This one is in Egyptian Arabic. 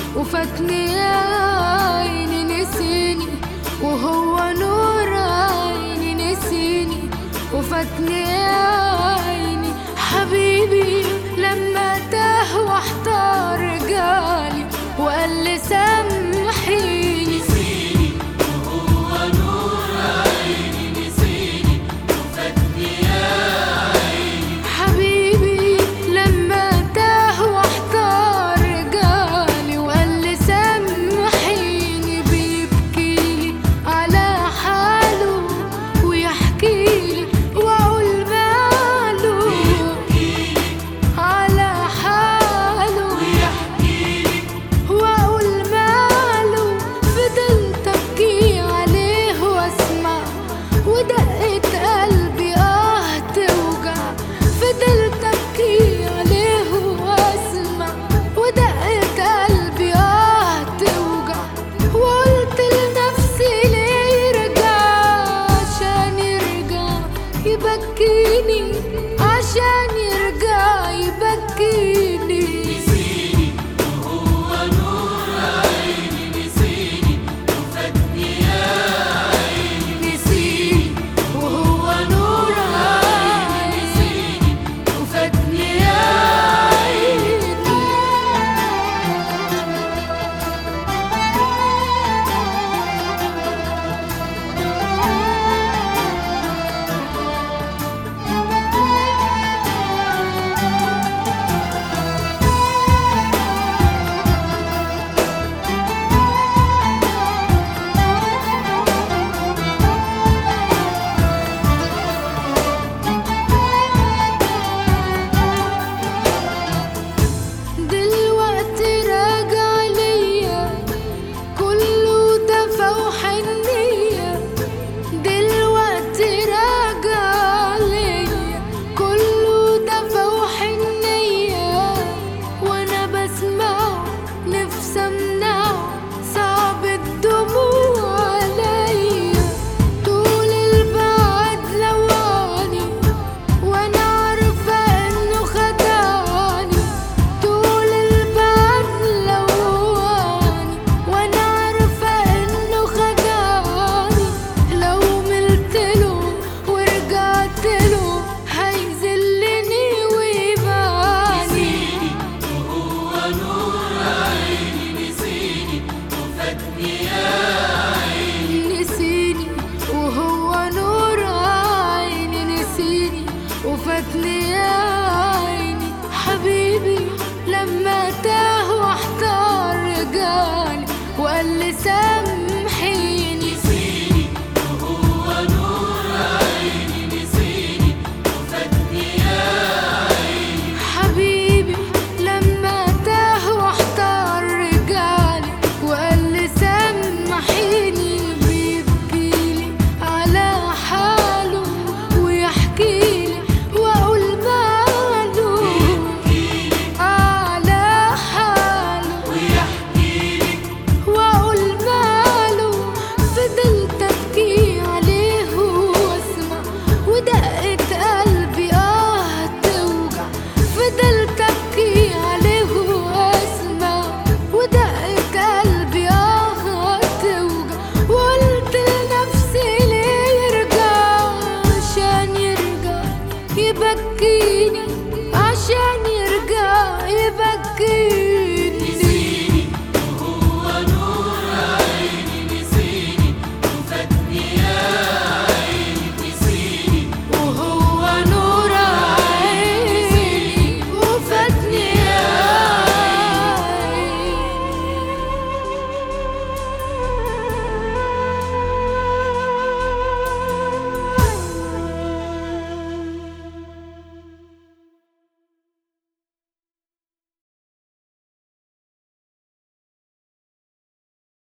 وفاتني يا عيني نسيني وهو نور عيني نسيني وفاتني يا عيني حبيبي لما تاه واحتار جالي وقال لي سامحيني حبيبي لما تاه واحتار جالي وقال لي سامحيني بيبكيلي على حاله ويحكيلي واقول ماله على حاله واقول ماله فضلت ابكي عليه واسمع ودقت قلبي اه توجع فضلت ابكي عليه واسمع ودقت قلبي اه توجع وقلت لنفسي ليه يرجع عشان يرجع يبكيني عشان يرجع يبكيني نسيني وهو نور عيني وفاتني يا عيني دلوقتي راجع ليا كله دفى وحنية دلوقتي راجع ليا كله دفى وحنية وانا بسمعه نفسي امنعه صعب الدموع عليا طول البعد لواني وانا عارفة انه خدعني طول البعد لواني وانا عارفة انه خدعني لو ملتله ورجعت له هيذلني ويبعني نسيني وهو نور عيني نسيني وفاتني يا عيني حبيبي لما تاه واحتار رجعني وقال لي سامحيني حبيبي لما تاه واحتار رجالي وقال لي سامحيني بيبكيلي على حاله ويحكيلي واقول ماله على حاله واقول ماله فضلت ابكي عليه واسمع ودقت قلبي اه توجع فضلت ابكي عليه واسمع ودقت قلبي اه توجع وقلت لنفسي ليه يرجع عشان يرجع يبكيني عشان يرجع يبكيني